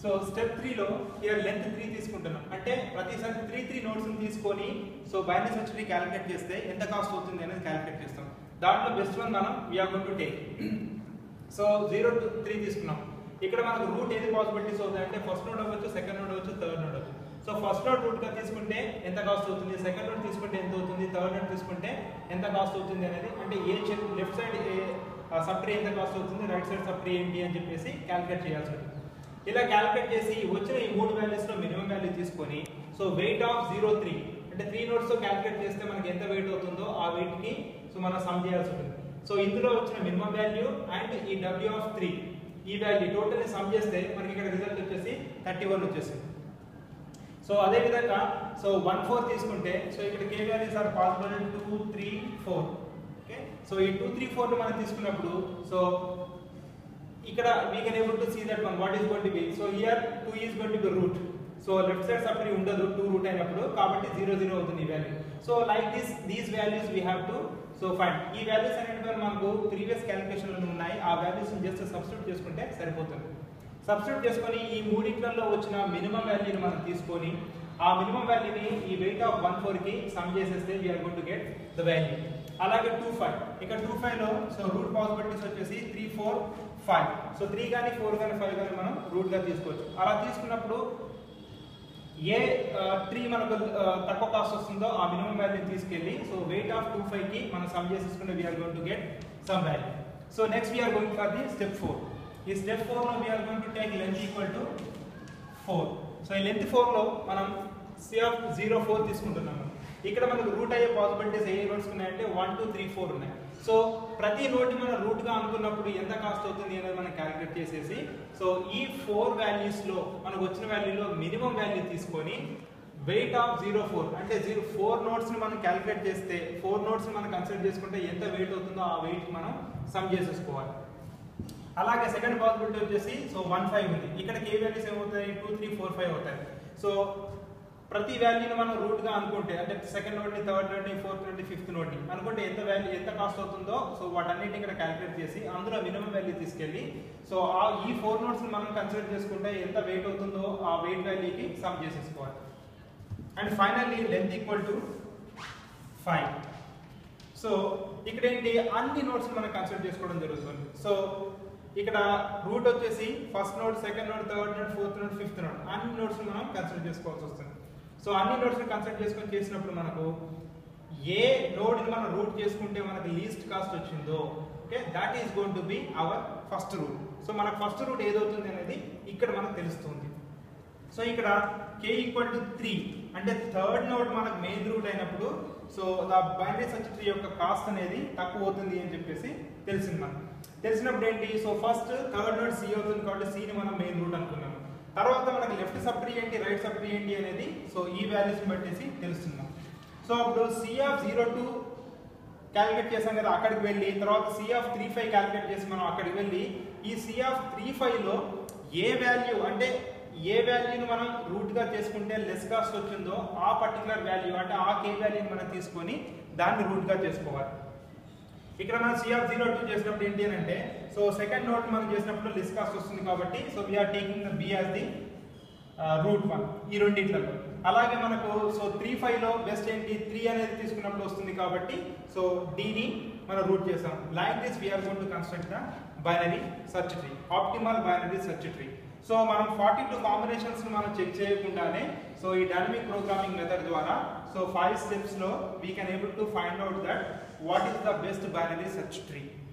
so step త్రీలో year length three తీసుకుంటున్నాం అంటే ప్రతిసారి త్రీ త్రీ నోట్స్ తీసుకొని so binary search tree calculate చేస్తే ఎంత కాస్ట్ అవుతుంది అనేది క్యాలిక్యులేట్ చేస్తాం దాంట్లో బెస్ట్ వన్ మనం we're gonna take so zero to three తీసుకున్నాం ఇక్కడ మనకు రూట్ ఏది పాసిబిలిటీస్ అవుతాయి అంటే ఫస్ట్ నోడ్ అవ్వచ్చు సెకండ్ నోడ్ అవ్వచ్చు థర్డ్ నోడ్ అవ్వచ్చు సో ఫస్ట్ నోడ్ రూట్ గా తీసుకుంటే ఎంత కాస్ట్ అవుతుంది సెకండ్ నోడ్ తీసుకుంటే ఎంత అవుతుంది థర్డ్ నోడ్ తీసుకుంటే ఎంత కాస్ట్ అవుతుంది అనేది అంటే ఏ లెఫ్ట్ సైడ్ ఏ సబ్ ట్రీ ఎంత కాస్ట్ అవుతుంది రైట్ సైడ్ సబ్ ట్రీ ఏంటి అని చెప్పేసి క్యాలిక్యులేట్ చేయాల్సి ఉంటుంది ఇలా క్యాలిక్యులేట్ చేసి వచ్చిన ఈ మూడు వాల్యూస్ లో మినిమం వాల్యూ తీసుకొని so weight of zero three అంటే త్రీ నోట్స్ తో క్యాలిక్యులేట్ చేస్తే మనకి ఎంత వెయిట్ అవుతుందో ఆ వెయిట్ కి సో మనం సమ్ చేయాల్సి ఉంటుంది సో ఇందులో వచ్చిన మినిమం వాల్యూ అండ్ ఈ డబ్ల్యూ ఆఫ్ త్రీ ఈ వాల్యూ టోటల్ సమ్ చేస్తే మనకి ఇక్కడ రిజల్ట్ వచ్చేసి థర్టీ వన్ వచ్చేసింది సో అదే విధంగా సో వన్ ఫోర్ తీసుకుంటే సో ఇక్కడ K values are possible two three four okay so ఈ టూ త్రీ ఫోర్ మనం తీసుకున్నప్పుడు సో ఇక్కడ we can able to see that one what is going to be so here two is going to be root so left side సప్రీ ఉండదు two root అయినప్పుడు కాబట్టి zero zero అవుతుంది ఈ value so like this these values we have to so find ఈ values అనేటివి మనకు previous క్యాలిక్యులేషన్లు ఉన్నాయి ఆ వాల్యూస్ జస్ట్ సబ్స్టిట్యూట్ చేసుకుంటే సరిపోతుంది సబ్స్టిట్యూట్ చేసుకొని ఈ మూడిట్లలో వచ్చిన మినిమం వాల్యూని మనం తీసుకొని ఆ మినిమం వాల్యూని ఈ వెయిట్ ఆఫ్ వన్ ఫోర్ కి సమ్ చేసేస్తే we're going to get the value అలాగే టూ ఫైవ్ ఇక్కడ టూ ఫైవ్ లో సో రూట్ పాసిబిలిటీస్ వచ్చేసి three four five so three కానీ ఫోర్ కానీ ఫైవ్ కానీ మనం రూట్ గా తీసుకోవచ్చు అలా తీసుకున్నప్పుడు ఏ ట్రీ మనకు ఆ, తక్కువ కాస్ట్ వస్తుందో ఆ మినిమం వాల్యూ తీసుకెళ్ళి so weight of two five కి మనం సమ్ చేసేసుకుంటే we're going to get some value so next we're going for the step four ఈ స్టెప్ ఫోర్ లో we're going to take length equal to four so ఈ length four లో మనం C of zero four తీసుకుంటున్నాము ఇక్కడ మనకు root అయ్యే possibilities ఏ నోట్స్ ఉన్నాయంటే వన్ టూ త్రీ ఫోర్ ఉన్నాయి సో ప్రతి నోట్ మనం రూట్ గా అనుకున్నప్పుడు ఎంత కాస్ట్ అవుతుంది అనేది మనం క్యాలిక్యులేట్ చేసేసి సో ఈ ఫోర్ వాల్యూస్ లో మనకు వచ్చిన వాల్యూలో మినిమం వాల్యూ తీసుకొని వెయిట్ ఆఫ్ జీరో ఫోర్ అంటే జీరో ఫోర్ నోట్స్ ని మనం క్యాలిక్యులేట్ చేస్తే ఫోర్ నోట్స్ మనం కన్సిడర్ చేసుకుంటే ఎంత వెయిట్ అవుతుందో ఆ వెయిట్ మనం సమ్ చేసేసుకోవాలి అలాగే సెకండ్ పాసిబిలిటీ వచ్చేసి సో వన్ ఫైవ్ ఉంది ఇక్కడ కే వాల్యూస్ ఏమవుతాయి టూ త్రీ ఫోర్ ఫైవ్ అవుతాయి సో ప్రతి వాల్యూని మనం రూట్ గా అనుకుంటే అంటే సెకండ్ నోట్ ని థర్డ్ నోట్ ని ఫోర్త్ నోట్ ని ఫిఫ్త్ నోట్ ని అనుకుంటే ఎంత వాల్యూ ఎంత కాస్ట్ అవుతుందో సో వాటన్నిటిని ఇక్కడ క్యాలిక్యులేట్ చేసి అందులో మినిమం వాల్యూ తీసుకెళ్ళి సో ఆ ఈ ఫోర్ నోట్స్ ని మనం కన్సిడర్ చేసుకుంటే ఎంత వెయిట్ అవుతుందో ఆ వెయిట్ వాల్యూకి సమ్ చేసేసుకోవాలి and finally length equal to five so ఇక్కడ ఏంటి అన్ని నోట్స్ మనం కన్సిడర్ చేసుకోవడం జరుగుతుంది సో ఇక్కడ రూట్ వచ్చేసి first node second node third node fourth node fifth node అన్ని నోట్స్ మనం కన్సిడర్ చేసుకోవాల్సి వస్తుంది సో అన్ని నోట్స్ కన్సిడర్ చేసుకొని చేసినప్పుడు మనకు ఏ నోడ్ ని మనం రూట్ చేసుకుంటే మనకు లీస్ట్ కాస్ట్ వచ్చిందో okay that is going to be our first root so మనకు ఫస్ట్ రూట్ ఏదవుతుంది అనేది ఇక్కడ మనకు తెలుస్తుంది సో ఇక్కడ కే ఈక్వల్ టు త్రీ అంటే థర్డ్ నోడ్ మనకు మెయిన్ రూట్ అయినప్పుడు so the binary search tree యొక్క కాస్ట్ అనేది తక్కువ అవుతుంది అని చెప్పేసి తెలిసింది మనకు తెలిసినప్పుడు ఏంటి so first third node C అవుతుంది కాబట్టి C ని మనం మెయిన్ రూట్ అనుకున్నాము తర్వాత మనకి లెఫ్ట్ సబ్ ట్రీ ఏంటి రైట్ సబ్ ట్రీ ఏంటి అనేది సో ఈ వాల్యూస్ బట్టేసి తెలుస్తున్నాం సో అప్పుడు C of zero two calculate చేసాం కదా అక్కడికి వెళ్ళి తర్వాత C of three five calculate చేసి మనం అక్కడికి వెళ్ళి ఈ సి ఆఫ్ త్రీ ఫైవ్లో ఏ వాల్యూ అంటే ఏ వాల్యూని మనం రూట్ గా చేసుకుంటే లెస్ కాస్ట్ వచ్చిందో ఆ పర్టికులర్ వాల్యూ అంటే ఆ కే వాల్యూని మనం తీసుకొని దాన్ని రూట్ గా చేసుకోవాలి ఇక్కడ మనం సి ఆఫ్ జీరో టూ చేసినప్పుడు ఏంటి అని అంటే సో సెకండ్ నోట్ మనం చేసినప్పుడు లెస్ కాస్ట్ వస్తుంది కాబట్టి so we're taking B as the root one ఈ రెండింటిలో అలాగే మనకు సో త్రీ ఫైవ్ లో బెస్ట్ ఏంటి త్రీ అనేది తీసుకున్నప్పుడు వస్తుంది కాబట్టి సో ని మనం రూట్ చేసాం like this we're gonna construct the binary search tree optimal binary search tree so మనం ఫార్టీ టూ కాంబినేషన్స్ మనం చెక్ చేయకుండానే సో ఈ డైనమిక్ ప్రోగ్రామింగ్ మెథడ్ ద్వారా సో ఫైవ్ స్టెప్స్ లో we can able to find out that what is the best binary search tree